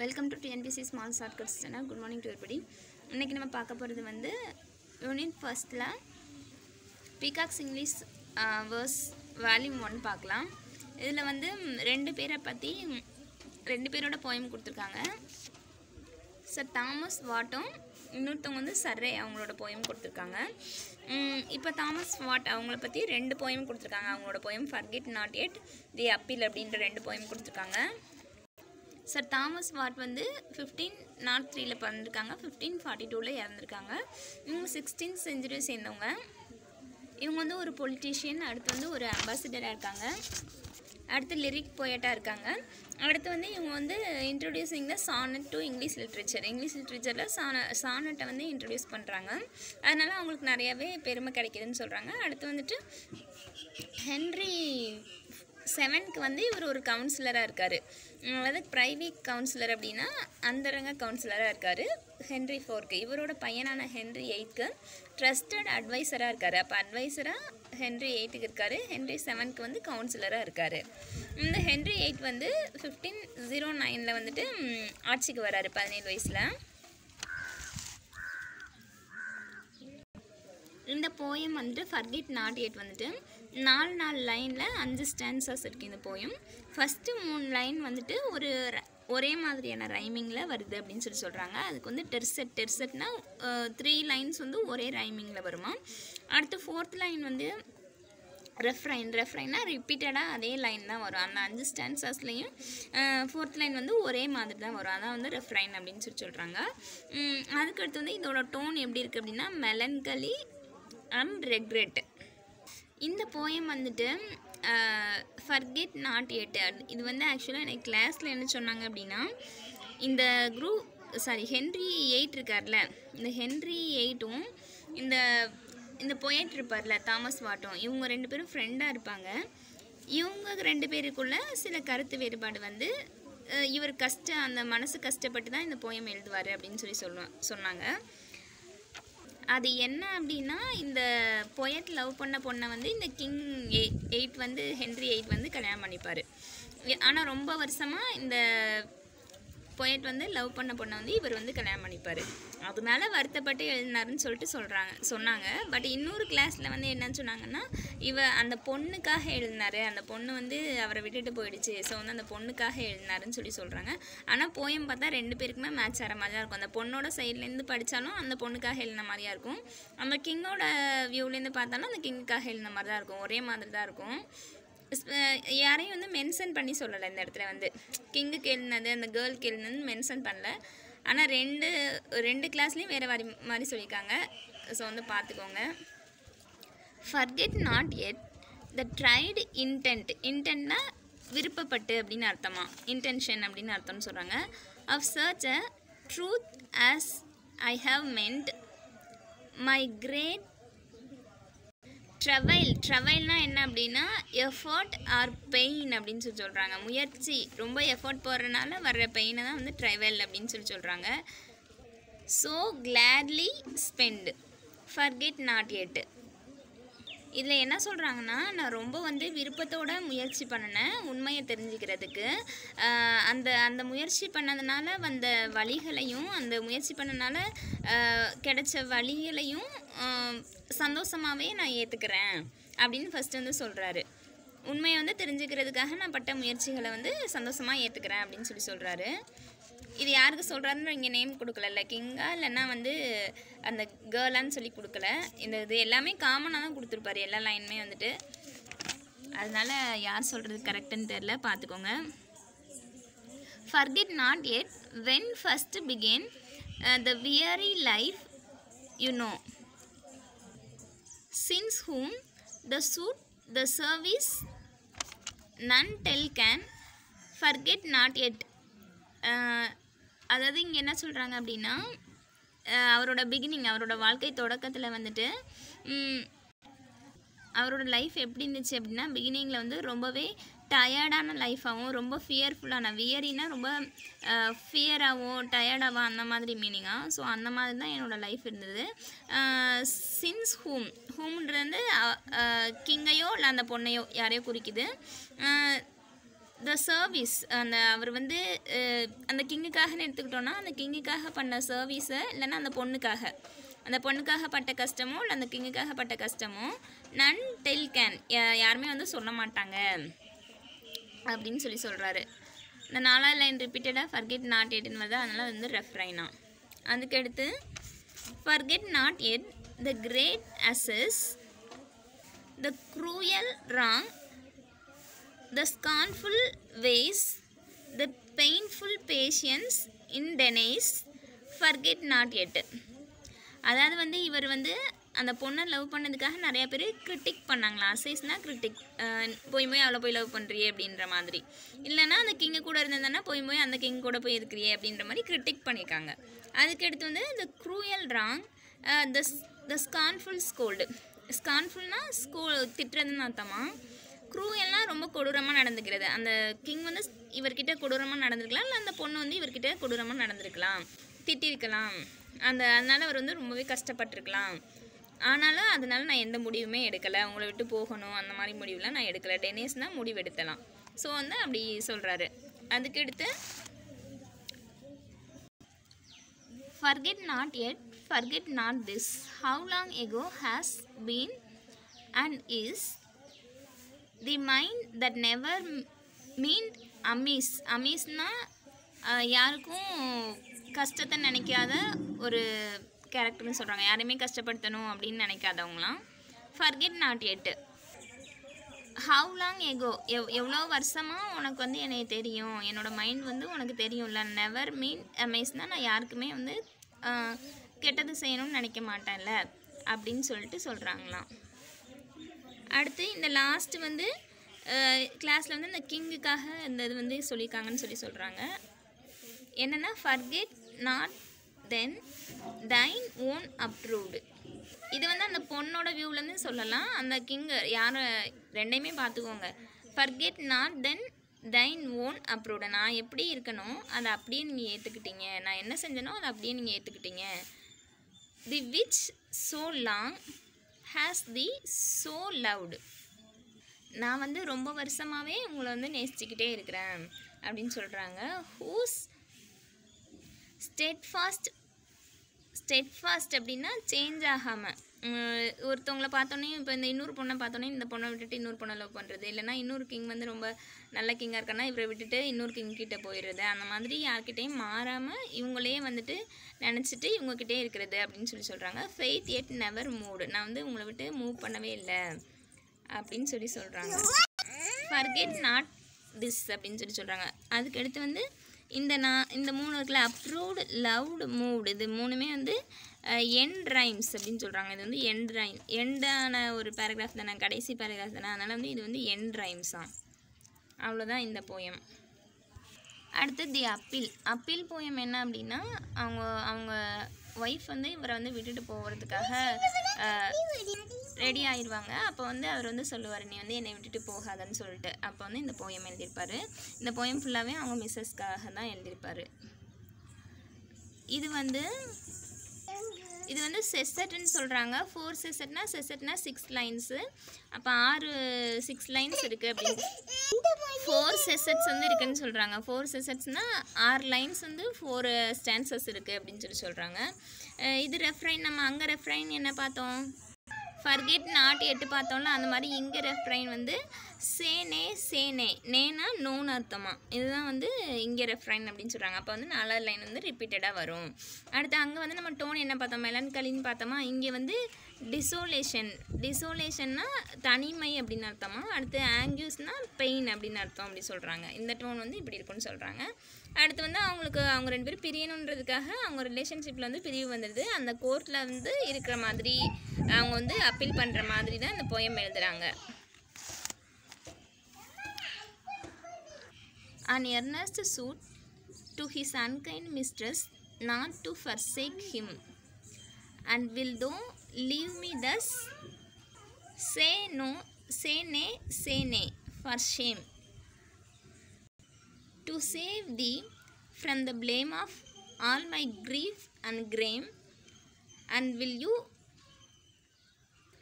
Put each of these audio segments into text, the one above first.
Welcome to TNPSC small shortcuts channel good morning to everybody இன்றைக்கி நம்ம பார்க்க போகிறது வந்து யூனிட் ஃபர்ஸ்ட்டில் peacocks English verse volume one பார்க்கலாம் இதில் வந்து ம், ரெண்டு பேரை பற்றி ம், ரெண்டு பேரோட போயம் கொடுத்துருக்காங்க சார் தாமஸ் வாட்டும் இன்னொருத்தவங்க வந்து சர்ரே அவங்களோட போயம் கொடுத்துருக்காங்க இப்போ தாமஸ் வாட் அவங்கள பற்றி ரெண்டு போயம் கொடுத்துருக்காங்க அவங்களோட poem forget not yet the appeal அப்படின்ற ரெண்டு போயம் கொடுத்துருக்காங்க சார் தாமஸ் வாட் வந்து ஃபிஃப்டீன் நாட் த்ரீல பிறந்திருக்காங்க ஃபிஃப்டீன் ஃபார்ட்டி டூவில் இறந்துருக்காங்க இவங்க சிக்ஸ்டீன் செஞ்சுரியை சேர்ந்தவங்க இவங்க வந்து ஒரு பொலிட்டீஷியன் அடுத்து வந்து ஒரு அம்பாசிடராக இருக்காங்க அடுத்து லிரிக் போயட்டாக இருக்காங்க அடுத்து வந்து இவங்க வந்து introducing the sonnet to English literature English லிட்ரேச்சரில் சான சானட்டை வந்து இன்ட்ரடியூஸ் பண்ணுறாங்க அதனால் அவங்களுக்கு நிறையாவே பெருமை கிடைக்குதுன்னு சொல்கிறாங்க அடுத்து வந்துட்டு ஹென்ரி செவன்க்கு வந்து இவர் ஒரு கவுன்சிலராக இருக்கார் அதாவது ப்ரைவேட் கவுன்சிலர் அப்படின்னா அந்தரங்க கவுன்சிலராக இருக்கார் ஹென்ரி ஃபோர்க்கு இவரோட பையனான ஹென்ரி எயிட்க்கு ட்ரஸ்டட் அட்வைசராக இருக்கார் அப்போ அட்வைசராக ஹென்ரி எயிட்டுக்கு இருக்கார் ஹென்ரி செவன்க்கு வந்து கவுன்சிலராக இருக்கார் இந்த ஹென்ரி எயிட் வந்து ஃபிஃப்டீன் ஜீரோ நைனில் வந்துட்டு ம், ஆட்சிக்கு வராரு பதினேழு வயசில் இந்த போயம் வந்துட்டு ஃபர்கெட் நாட் எட் வந்துட்டு நாலு நாலு லைனில் அஞ்சு ஸ்டான்சஸ் இருக்குது இந்த போயம் ஃபஸ்ட்டு மூணு லைன் வந்துட்டு ஒரு ர- ஒரே மாதிரியான ரைமிங்கில் வருது அப்படின்னு சொல்லி சொல்கிறாங்க அதுக்கு வந்து டெர்செட் டெர்செட்னா த்ரீ லைன்ஸ் வந்து ஒரே ரைமிங்கில் வருமா அடுத்து ஃபோர்த் லைன் வந்து ரெஃப்ரைன் ரெஃப்ரைனா ரிப்பீட்டடாக அதே லைன் தான் வரும் அந்த அஞ்சு ஸ்டான்சஸ்லேயும் ஃபோர்த் லைன் வந்து ஒரே மாதிரி தான் வரும் அதான் வந்து ரெஃப்ரைன் அப்படின்னு சொல்லி சொல்கிறாங்க அதுக்கடுத்து வந்து இதோட டோன் எப்படி இருக்குது அப்படின்னா மெலன்கலி அண்ட் ரெக்ரெட் இந்த போயம் வந்துட்டு ஃபர்கெட் நாட் எட் இது வந்து ஆக்சுவலாக எனக்கு கிளாஸில் என்ன சொன்னாங்க அப்படின்னா இந்த குரூப் சாரி ஹென்ரி எயிட் இருக்கார்ல இந்த ஹென்ரி எயிட்டும் இந்த இந்த பொயட் இருப்பார்ல தாமஸ் வாட்டும் இவங்க ரெண்டு பேரும் ஃப்ரெண்டாக இருப்பாங்க இவங்க ரெண்டு பேருக்குள்ள சில கருத்து வேறுபாடு வந்து அஹ், இவர் கஷ்ட அந்த மனசு கஷ்டப்பட்டு தான் இந்த போயம் எழுதுவார் அப்படின்னு சொல்லி சொல்லுவா சொன்னாங்க அது என்ன அப்படின்னா இந்த பொயட் லவ் பண்ண பொண்ணை வந்து இந்த கிங் எயிட் வந்து ஹென்ரி எயிட் வந்து கல்யாணம் பண்ணிப்பார் ஆனால் ரொம்ப வருஷமாக இந்த பொயட் வந்து லவ் பண்ண பொண்ணை வந்து இவர் வந்து கல்யாணம் பண்ணிப்பார் அதனால வருத்தப்பட்டு எழுதினாருன்னு சொல்லிட்டு சொல்கிறாங்க சொன்னாங்க பட் இன்னொரு கிளாஸில் வந்து என்னன்னு சொன்னாங்கன்னா இவ அந்த பொண்ணுக்காக எழுதினாரு அந்த பொண்ணு வந்து அவரை விட்டுட்டு போயிடுச்சு ஸோ வந்து அந்த பொண்ணுக்காக எழுதினாருன்னு சொல்லி சொல்கிறாங்க ஆனால் போயம் பார்த்தா ரெண்டு பேருக்குமே மேட்ச் ஆகிற மாதிரி தான் இருக்கும் அந்த பொண்ணோட சைட்லேருந்து படித்தாலும் அந்த பொண்ணுக்காக எழுதின மாதிரியா இருக்கும் அந்த கிங்கோட வியூலேருந்து பார்த்தாலும் அந்த கிங்குக்காக எழுதின மாதிரி தான் இருக்கும் ஒரே மாதிரி தான் இருக்கும் ஸ்ப- யாரையும் வந்து மென்ஷன் பண்ணி சொல்லலை இந்த இடத்துல வந்து கிங்குக்கு எழுதினது அந்த கேர்ளுக்கு எழுதினது மென்ஷன் பண்ணல ஆனால் ரெண்டு ரெண்டு கிளாஸ்லேயும் வேறு மாதிரி மாதிரி சொல்லியிருக்காங்க ஸோ வந்து பார்த்துக்கோங்க forget not yet the tried intent இன்டென்ட்னா விருப்பப்பட்டு அப்படின்னு அர்த்தமா இன்டென்ஷன் அப்படின்னு அர்த்தம்னு சொல்கிறாங்க ஆஃப் சர்ச் a truth as I have meant my great travail ட்ரவைல்னா என்ன அப்படின்னா எஃபர்ட் ஆர் பெயின் அப்படின்னு சொல்லி சொல்கிறாங்க முயற்சி ரொம்ப எஃபர்ட் போடுறதுனால வர்ற பெயினை தான் வந்து ட்ரவைல் அப்படின்னு சொல்லி சொல்கிறாங்க so gladly spent forget not yet இதில் என்ன சொல்கிறாங்கன்னா நான் ரொம்ப வந்து விருப்பத்தோட முயற்சி பண்ணினேன் உண்மையை தெரிஞ்சுக்கிறதுக்கு ஆஹ் அந்த அந்த முயற்சி பண்ணதுனால வந்த வழிகளையும் அந்த முயற்சி பண்ணனால ஆஹ் கிடைச்ச வழிகளையும் சந்தோஷமாகவே நான் ஏற்றுக்கிறேன் அப்படின்னு ஃபஸ்ட்டு வந்து சொல்கிறாரு உண்மையை வந்து தெரிஞ்சுக்கிறதுக்காக நான் பட்ட முயற்சிகளை வந்து சந்தோஷமாக ஏற்றுக்கிறேன் அப்படின்னு சொல்லி சொல்கிறாரு இது யாருக்கு சொல்கிறாருன்னு இங்கே நேம் கொடுக்கல கிங்கா இல்லைன்னா வந்து அந்த கேர்ளான்னு சொல்லி கொடுக்கல இந்த இது எல்லாமே காமனாக தான் கொடுத்துருப்பாரு எல்லா லைனுமே வந்துட்டு அதனால யார் சொல்கிறது கரெக்டுன்னு தெரில பார்த்துக்கோங்க forget not yet when first began the weary life you know since whom the suit the service none tell can forget not yet அஹ், அதாவது இங்கே என்ன சொல்கிறாங்க அப்படின்னா அஹ், அவரோட பிகினிங் அவரோட வாழ்க்கை தொடக்கத்தில் வந்துட்டு ம், அவரோட லைஃப் எப்படி இருந்துச்சு அப்படின்னா பிகினிங்கில் வந்து ரொம்பவே டயர்டான லைஃபாகவும் ரொம்ப ஃபியர்ஃபுல்லான வியரினா ரொம்ப ஃபியராகவும் டயர்டாகவும் அந்த மாதிரி மீனிங்காக ஸோ அந்த மாதிரி தான் என்னோடய லைஃப் இருந்தது சின்ஸ் ஹூம் ஹூம்ன்றது வந்து கிங்கையோ இல்லை அந்த பொண்ணையோ யாரையோ குறிக்குது த சர்வீஸ் அந்த அவர் வந்து அஹ், அந்த கிங்குக்காகன்னு எடுத்துக்கிட்டோன்னா அந்த கிங்குக்காக பண்ண சர்வீஸை இல்லைன்னா அந்த பொண்ணுக்காக அந்த பொண்ணுக்காக பட்ட கஷ்டமோ இல்லை அந்த கிங்குக்காக பட்ட கஷ்டமோ நன் டெல் கேன் யாருமே வந்து சொல்ல மாட்டாங்க அப்படின்னு சொல்லி சொல்கிறாரு இந்த நாலாவது லைன் ரிப்பீட்டடாக ஃபர்கெட் நாட் எட்னு வருது அதனால் வந்து ரெஃப்ரைனா அதுக்கடுத்து forget not yet the great assays the cruel wrong the scornful ways, the painful patience in denies, forget not yet. அதாவது வந்து இவர் வந்து அந்த பொண்ணை லவ் பண்ணதுக்காக நிறைய பேர் கிரிட்டிக் பண்ணாங்களாம் அசைஸ்னா கிரிட்டிக் போய் போய் அவளை போய் லவ் பண்ணுறியே அப்படின்ற மாதிரி இல்லைன்னா அந்த கிங்கு கூட இருந்ததுன்னா போய் போய் அந்த கிங் கூட போய் இருக்கிறியே அப்படின்ற மாதிரி கிரிட்டிக் பண்ணியிருக்காங்க அதுக்கு அடுத்து வந்து the cruel wrong the the scornful scold ஸ்கான்ஃபுல்னா ஸ்கூ திட்டுறதுன்னு அர்த்தமா க்ரூயெல்லாம் ரொம்ப கொடூரமாக நடந்துக்கிறது அந்த கிங் வந்து இவர்கிட்ட கொடூரமாக நடந்திருக்கலாம் இல்லை அந்த பொண்ணு வந்து இவர்கிட்ட கொடூரமாக நடந்திருக்கலாம் திட்டிருக்கலாம் அந்த அதனால அவர் வந்து ரொம்பவே கஷ்டப்பட்டிருக்கலாம் ஆனாலும் அதனால நான் எந்த முடிவுமே எடுக்கலை உங்களை விட்டு போகணும் அந்த மாதிரி முடிவுலாம் நான் எடுக்கலை டென்னிஸ் தான் முடிவு எடுத்தலாம் ஸோ வந்து அப்படி சொல்கிறாரு அதுக்கடுத்து Forget not yet, forget not this. How long ago has been and is the mind that never m- meant amiss. அமீஸ்னா யாருக்கும் கஷ்டத்தை நினைக்காத ஒரு கேரக்டர்னு சொல்கிறாங்க யாரையுமே கஷ்டப்படுத்தணும் அப்படின்னு நினைக்காதவங்களாம் forget not yet how long ago எவ் எவ்வளோ வருஷமாக உனக்கு வந்து என்னை தெரியும் என்னோட மைண்ட் வந்து உனக்கு தெரியும்ல நெவர் மீன் அமேஸ்னால் நான் யாருக்குமே வந்து ஆஹ், கெட்டது செய்யணும்னு நினைக்க மாட்டேன்ல அப்படின்னு சொல்லிட்டு சொல்கிறாங்களாம் அடுத்து இந்த லாஸ்ட் வந்து கிளாஸில் வந்து இந்த கிங்குக்காக இந்த இது வந்து சொல்லியிருக்காங்கன்னு சொல்லி சொல்கிறாங்க என்னென்னா forget not then thine own approved இது வந்து அந்த பொண்ணோட வியூவிலேருந்து சொல்லலாம் அந்த கிங்கு யாரை ரெண்டையுமே பார்த்துக்கோங்க forget not then thine own approved நான் எப்படி இருக்கணும் அதை அப்படியே நீங்கள் ஏற்றுக்கிட்டீங்க நான் என்ன செஞ்சனோ அதை அப்படியே நீங்கள் ஏற்றுக்கிட்டீங்க the which so long has the so loved நான் வந்து ரொம்ப வருஷமாகவே உங்களை வந்து நேசிச்சுக்கிட்டே இருக்கிறேன் அப்படின்னு சொல்கிறாங்க ஹூஸ் ஸ்டெட்ஃபாஸ்ட் ஸ்டெட்ஃபாஸ்ட் அப்படின்னா சேஞ்ச் ஆகாமல் ஒருத்தவங்கள பார்த்தோன்னே இப்போ இந்த இன்னொரு பொண்ணை பார்த்தோன்னே இந்த பொண்ணை விட்டுட்டு இன்னொரு பொண்ணை லவ் பண்ணுறது இல்லைன்னா இன்னொரு கிங் வந்து ரொம்ப நல்ல கிங்காக இருக்கான்னா இவரை விட்டுட்டு இன்னொரு கிங் கிட்ட போயிடுறது அந்த மாதிரி யார்கிட்டயும் மாறாமல் இவங்களே வந்துட்டு நினச்சிட்டு இவங்கக்கிட்டே இருக்கிறது அப்படின்னு சொல்லி சொல்கிறாங்க ஃபெய்த் எட் நெவர் மூடு நான் வந்து உங்களை விட்டு மூவ் பண்ணவே இல்லை அப்படின்னு சொல்லி சொல்கிறாங்க ஃபர்கெட் நாட் திஸ் அப்படின்னு சொல்லி சொல்கிறாங்க அதுக்கு அடுத்து வந்து இந்த நான் இந்த மூணு இருக்குல்ல அப்ரூவ்டு லவ்டு மூவ்டு இது மூணுமே வந்து எண்ட் ரைம்ஸ் அப்படின்னு சொல்கிறாங்க இது வந்து எண்ட் ரைம் எண்டான ஒரு பேராகிராஃப் தானே கடைசி பேராகிராஃப் தானே அதனால் வந்து இது வந்து எண்ட் ரைம்ஸாம் அவ்வளோதான் இந்த போயம் அடுத்து தி அப்பீல் அப்பீல் போயம் என்ன அப்படின்னா அவங்க அவங்க ஒய்ஃப் வந்து இவரை வந்து விட்டுட்டு போகிறதுக்காக ரெடி ஆயிடுவாங்க அப்போ வந்து அவர் வந்து சொல்லுவார் நீ வந்து என்னை விட்டுட்டு போகாதன்னு சொல்லிட்டு அப்போ வந்து இந்த போயம் எழுதியிருப்பாரு இந்த போயம் ஃபுல்லாகவே அவங்க மிஸ்ஸஸ்க்காக தான் எழுதியிருப்பாரு இது வந்து இது வந்து செசட்னு சொல்கிறாங்க ஃபோர் செசட்னா செசட்னா சிக்ஸ் லைன்ஸு அப்போ ஆறு சிக்ஸ் லைன்ஸ் இருக்குது அப்படின்னு ஃபோர் செசட்ஸ் வந்து இருக்குன்னு சொல்கிறாங்க ஃபோர் செசட்ஸ்னால் ஆறு லைன்ஸ் வந்து ஃபோர் ஸ்டான்சஸ் இருக்குது அப்படின்னு சொல்லி சொல்கிறாங்க இது ரெஃப்ரைன் நம்ம அங்கே ரெஃப்ரைன் என்ன பார்த்தோம் ஃபர்கெட் நாட் எட்டு பார்த்தோம்ல அந்த மாதிரி இங்கே ரெஃப்ரைன் வந்து சேனே சேனே நேனா நோன்னு அர்த்தமா இதுதான் வந்து இங்கே ரெஃப்ரைன் அப்படின்னு சொல்கிறாங்க அப்போ வந்து நாலாவது லைன் வந்து ரிப்பீட்டடாக வரும் அடுத்து அங்கே வந்து நம்ம டோன் என்ன பார்த்தோம் மெலன்கலின்னு பார்த்தோமா இங்கே வந்து டிசோலேஷன் டிசோலேஷன்னா தனிமை அப்படின்னு அர்த்தமா அடுத்து ஆங்கியூஸ்னா பெயின் அப்படின்னு அர்த்தம் அப்படி சொல்கிறாங்க இந்த டோன் வந்து இப்படி இருக்குன்னு சொல்கிறாங்க அடுத்து வந்து அவங்களுக்கு அவங்க ரெண்டு பேரும் பிரியணுன்றதுக்காக அவங்க ரிலேஷன்ஷிப்பில் வந்து பிரிவு வந்துடுது அந்த கோர்ட்டில் வந்து இருக்கிற மாதிரி அவங்க வந்து அப்பீல் பண்ணுற மாதிரி தான் இந்த போயம் எழுதுகிறாங்க An earnest suit to his unkind mistress not to forsake him, and will thou leave me thus? Say no, say nay, say nay, for shame. To save thee from the blame of all my grief and grame, and will you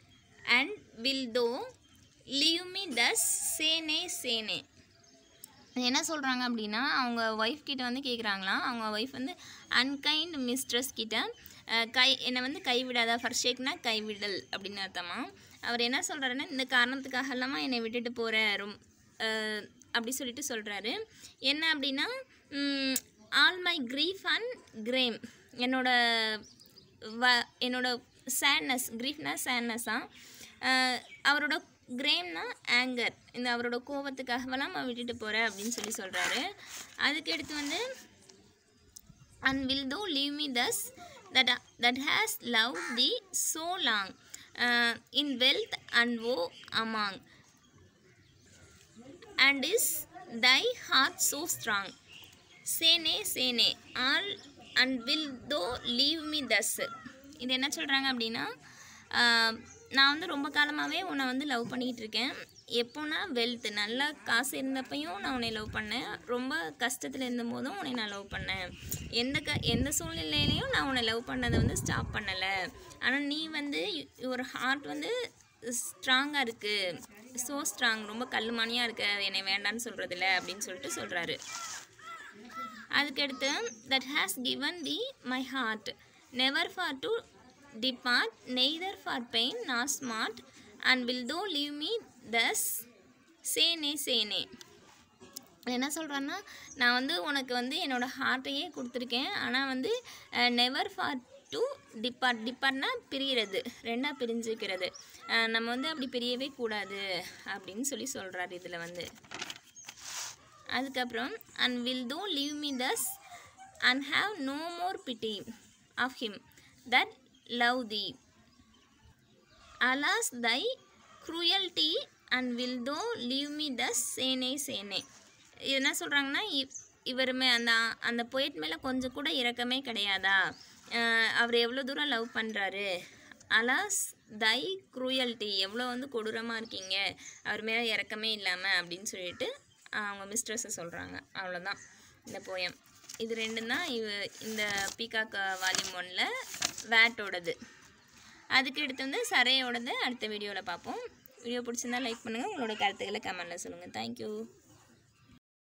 and will thou leave me thus say nay say nay என்ன சொல்கிறாங்க அப்படின்னா அவங்க wife கிட்ட வந்து கேட்குறாங்களாம் அவங்க wife வந்து unkind mistress கிட்ட அஹ், கை என்னை வந்து கைவிடாதா ஃபர்ஸ்ட் ஷேக்னா கைவிடல் அப்படின்னு அர்த்தமா அவர் என்ன சொல்கிறாருன்னா இந்த காரணத்துக்காக எல்லாமா என்னை விட்டுட்டு போகிற ரொம் அஹ், அப்படி சொல்லிட்டு சொல்கிறாரு என்ன அப்படின்னா all my grief and grame என்னோட வ என்னோட சேட்னஸ் கிரீஃப்னா சேட்னஸாக அவரோட கிரேம்னா ஆங்கர் இந்த அவரோட கோபத்துக்காகவெல்லாம் நான் விட்டுட்டு போகிறேன் அப்படின்னு சொல்லி சொல்கிறாரு அதுக்கு அடுத்து வந்து and will thou leave me thus that that has loved thee so long uh, in wealth and woe among and is thy heart so strong say nay say nay all and will thou leave me thus இது என்ன சொல்கிறாங்க அப்படின்னா ஆஹ், நான் வந்து ரொம்ப காலமாகவே உன்னை வந்து லவ் பண்ணிக்கிட்டு இருக்கேன் எப்போனா வெல்த் நல்லா காசு இருந்தப்பையும் நான் உன்னை லவ் பண்ணேன் ரொம்ப கஷ்டத்தில் இருந்தபோதும் உன்னை நான் லவ் பண்ணேன் எந்த க எந்த சூழ்நிலையிலையும் நான் உன்னை லவ் பண்ணதை வந்து ஸ்டாப் பண்ணலை ஆனால் நீ வந்து ஒரு ஹார்ட் வந்து ஸ்ட்ராங்காக இருக்குது ஸோ ஸ்ட்ராங் ரொம்ப கல்லுமானியாக இருக்க என்னை வேண்டான்னு சொல்கிறதில்ல அப்படின்னு சொல்லிட்டு சொல்கிறாரு அதுக்கடுத்து that has given thee my heart never for to depart neither for pain not smart and will thou leave me thus say nay say nay என்ன சொல்கிறேன்னா நான் வந்து உனக்கு வந்து என்னோடய ஹார்ட்டையே கொடுத்துருக்கேன் ஆனால் வந்து நெவர் ஃபார் டு டிபார்ட் டிபார்ட்னா பிரியறது ரெண்டாக பிரிஞ்சுக்கிறது அஹ் நம்ம வந்து அப்படி பிரியவே கூடாது அப்படின்னு சொல்லி சொல்கிறாரு இதில் வந்து அதுக்கப்புறம் and will thou leave me thus and have no more pity of him that love thee alas thy cruelty and will thou leave me thus say nay say nay இது என்ன சொல்கிறாங்கன்னா இவருமே அந்த அந்த poet மேலே கொஞ்சம் கூட இரக்கமே கிடையாதா அஹ் அவர் எவ்வளோ தூரம் லவ் பண்ணுறாரு அலாஸ் தை cruelty எவ்வளோ வந்து கொடூரமாக இருக்கீங்க அவர் மேலே இரக்கமே இல்லாமல் அப்படின்னு சொல்லிட்டு அவங்க மிஸ்ட்ரஸை சொல்கிறாங்க அவ்வளோதான் இந்த போயம் இது ரெண்டும் தான் இவ இந்த பீகாக் வால்யூம் ஒன்னில் வேட்டோடது அதுக்கு அடுத்து வந்து சரையோடது அடுத்த வீடியோவில் பார்ப்போம் வீடியோ பிடிச்சிருந்தா லைக் பண்ணுங்கள் உங்களோட கருத்துக்களை கமெண்டில் சொல்லுங்கள் தேங்க்யூ